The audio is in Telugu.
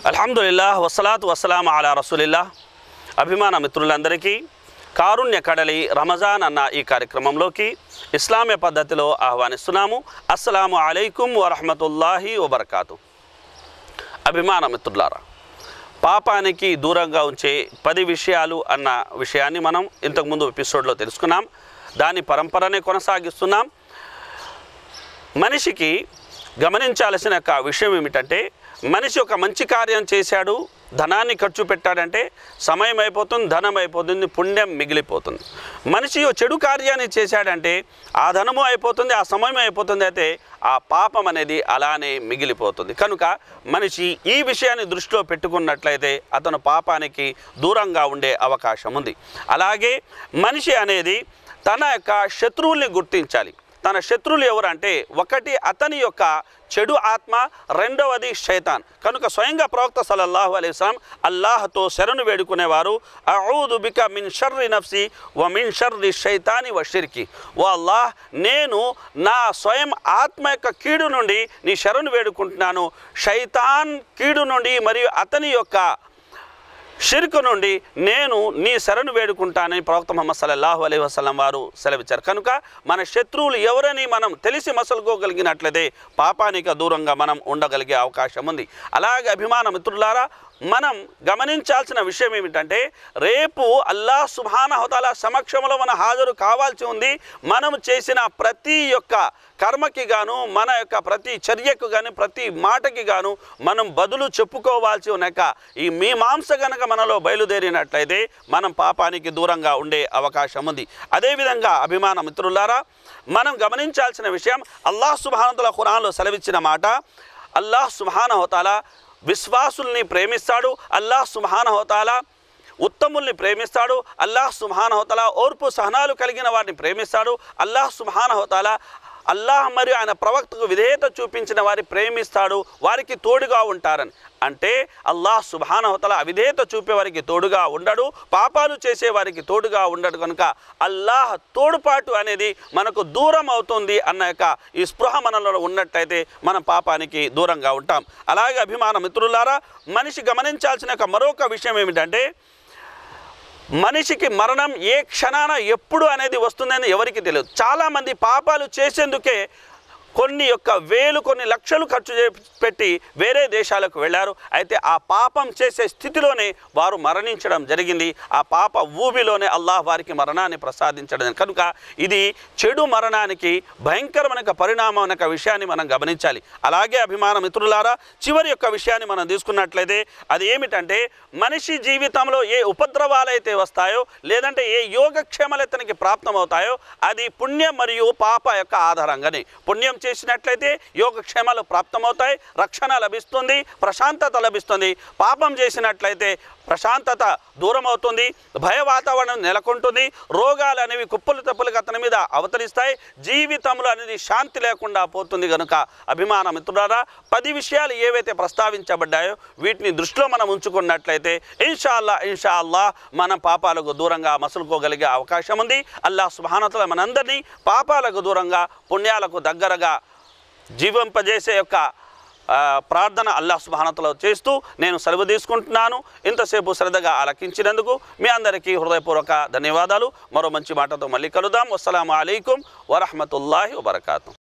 అల్హమ్దుల్లా వసలాతు వసలాం అలా రసూలిల్లా అభిమాన మిత్రులందరికీ కారుణ్య కడలి రమజాన్ అన్న ఈ కార్యక్రమంలోకి ఇస్లామీయ పద్ధతిలో ఆహ్వానిస్తున్నాము అస్సలాము అలైకుం వరహమతుల్లాహి వబర్కాతు అభిమాన మిత్రులారా పాపానికి దూరంగా ఉంచే పది విషయాలు అన్న విషయాన్ని మనం ఇంతకుముందు ఎపిసోడ్లో తెలుసుకున్నాం దాని పరంపరనే కొనసాగిస్తున్నాం మనిషికి గమనించాల్సిన ఒక విషయం ఏమిటంటే మనిషి ఒక మంచి కార్యం చేశాడు ధనాన్ని ఖర్చు పెట్టాడంటే సమయం అయిపోతుంది ధనం అయిపోతుంది పుణ్యం మిగిలిపోతుంది మనిషి ఓ చెడు కార్యాన్ని చేశాడంటే ఆ ధనము అయిపోతుంది ఆ సమయం అయిపోతుంది అయితే ఆ పాపం అనేది అలానే మిగిలిపోతుంది కనుక మనిషి ఈ విషయాన్ని దృష్టిలో పెట్టుకున్నట్లయితే అతను పాపానికి దూరంగా ఉండే అవకాశం ఉంది అలాగే మనిషి అనేది తన యొక్క శత్రువుల్ని గుర్తించాలి తన శత్రువులు ఎవరంటే ఒకటి అతని యొక్క చెడు ఆత్మ రెండవది శైతాన్ కనుక స్వయంగా ప్రవక్త సల్లల్లాహు అలైహి వసల్లం అల్లాహ్తో శరణు వేడుకునేవారు అఊదు బిక మిన్ షర్రి నఫ్సి వ మిన్ షర్రి శైతాని వ షిర్కి ఓ అల్లాహ్ నేను నా స్వయం ఆత్మ యొక్క కీడు నుండి నీ శరణు వేడుకుంటున్నాను శైతాన్ కీడు నుండి మరియు అతని యొక్క షిర్కు నుండి నేను నీ శరణు వేడుకుంటానని ప్రవక్త ముహమ్మద్ సల్లల్లాహు అలైహి వసల్లం వారు సెలవిచ్చారు కనుక మన శత్రువులు ఎవరని మనం తెలిసి మసలుకోగలిగినట్లయితే పాపానికి దూరంగా మనం ఉండగలిగే అవకాశం ఉంది అలాగే అభిమాన మిత్రులారా మనం గమనించాల్సిన విషయం ఏమిటంటే రేపు అల్లాహ్ సుభానహతాల సమక్షంలో మన హాజరు కావాల్సి ఉంది మనం చేసిన ప్రతి యొక్క కర్మకి గాను మన యొక్క ప్రతి చర్యకు గాను ప్రతి మాటకి గాను మనం బదులు చెప్పుకోవాల్సి ఉన్నాక ఈ మీ మాంస గనక మనలో బయలుదేరినట్లయితే మనం పాపానికి దూరంగా ఉండే అవకాశం ఉంది అదేవిధంగా అభిమాన మిత్రులారా మనం గమనించాల్సిన విషయం అల్లాహ్ సుభానతల ఖురాన్లో సెలవిచ్చిన మాట అల్లాహ్ సుభానహతాల విశ్వాసుల్ని ప్రేమిస్తాడు అల్లాహ్ సుభానహతాల ఉత్తముల్ని ప్రేమిస్తాడు అల్లాహ్ సుభానహతాల ఓర్పు సహనాలు కలిగిన వారిని ప్రేమిస్తాడు అల్లాహ్ సుభానహతాల అల్లాహ్ మరియు ఆయన ప్రవక్తకు విధేయత చూపించిన వారి ప్రేమిస్తాడు వారికి తోడుగా ఉంటారని అంటే అల్లాహ్ సుభానహతల అవిధేయత చూపే వారికి తోడుగా ఉండడు పాపాలు చేసే వారికి తోడుగా ఉండడు కనుక అల్లాహ్ తోడుపాటు అనేది మనకు దూరం అవుతుంది అన్న యొక్క ఈ స్పృహ మనలో ఉన్నట్టయితే మనం పాపానికి దూరంగా ఉంటాం అలాగే అభిమాన మిత్రులారా మనిషి గమనించాల్సిన ఒక మరొక విషయం ఏమిటంటే మనిషికి మరణం ఏ క్షణాన ఎప్పుడు అనేది వస్తుందని ఎవరికి తెలియదు చాలామంది పాపాలు చేసేందుకే కొన్ని యొక్క వేలు కొన్ని లక్షలు ఖర్చు చే పెట్టి వేరే దేశాలకు వెళ్ళారు అయితే ఆ పాపం చేసే స్థితిలోనే వారు మరణించడం జరిగింది ఆ పాప ఊబిలోనే అల్లాహ్ వారికి మరణాన్ని ప్రసాదించడం కనుక ఇది చెడు మరణానికి భయంకరమైన పరిణామం అనే విషయాన్ని మనం గమనించాలి అలాగే అభిమాన మిత్రులారా చివరి యొక్క విషయాన్ని మనం తీసుకున్నట్లయితే అది ఏమిటంటే మనిషి జీవితంలో ఏ ఉపద్రవాలైతే వస్తాయో లేదంటే ఏ యోగక్షేమాలు ఇతనికి ప్రాప్తమవుతాయో అది పుణ్యం మరియు పాప యొక్క ఆధారంగానే పుణ్యం చేసినట్లయితే యోగక్షేమాలు ప్రాప్తమవుతాయి రక్షణ లభిస్తుంది ప్రశాంతత లభిస్తుంది పాపం చేసినట్లయితే ప్రశాంతత దూరం అవుతుంది భయ వాతావరణం నెలకొంటుంది రోగాలు అనేవి కుప్పలు తప్పులుగా అతని మీద అవతరిస్తాయి జీవితంలో అనేది శాంతి లేకుండా పోతుంది కనుక అభిమాన మిత్రులారా పది విషయాలు ఏవైతే ప్రస్తావించబడ్డాయో వీటిని దృష్టిలో మనం ఉంచుకున్నట్లయితే ఇన్షా అల్లా ఇన్షా అల్లా మనం పాపాలకు దూరంగా మసులుకోగలిగే అవకాశం ఉంది అల్లాహ్ సుభానతల మనందరినీ పాపాలకు దూరంగా పుణ్యాలకు దగ్గరగా జీవింపజేసే యొక్క ఆ, ప్రార్థన అల్లాహ్ సుభానతలో చేస్తూ నేను సెలవు తీసుకుంటున్నాను ఇంతసేపు శ్రద్ధగా ఆలకించినందుకు మీ అందరికీ హృదయపూర్వక ధన్యవాదాలు మరో మంచి మాటతో మళ్ళీ కలుద్దాం అస్సలం అయికం వరహమతుల్లాహి వబర్కాతు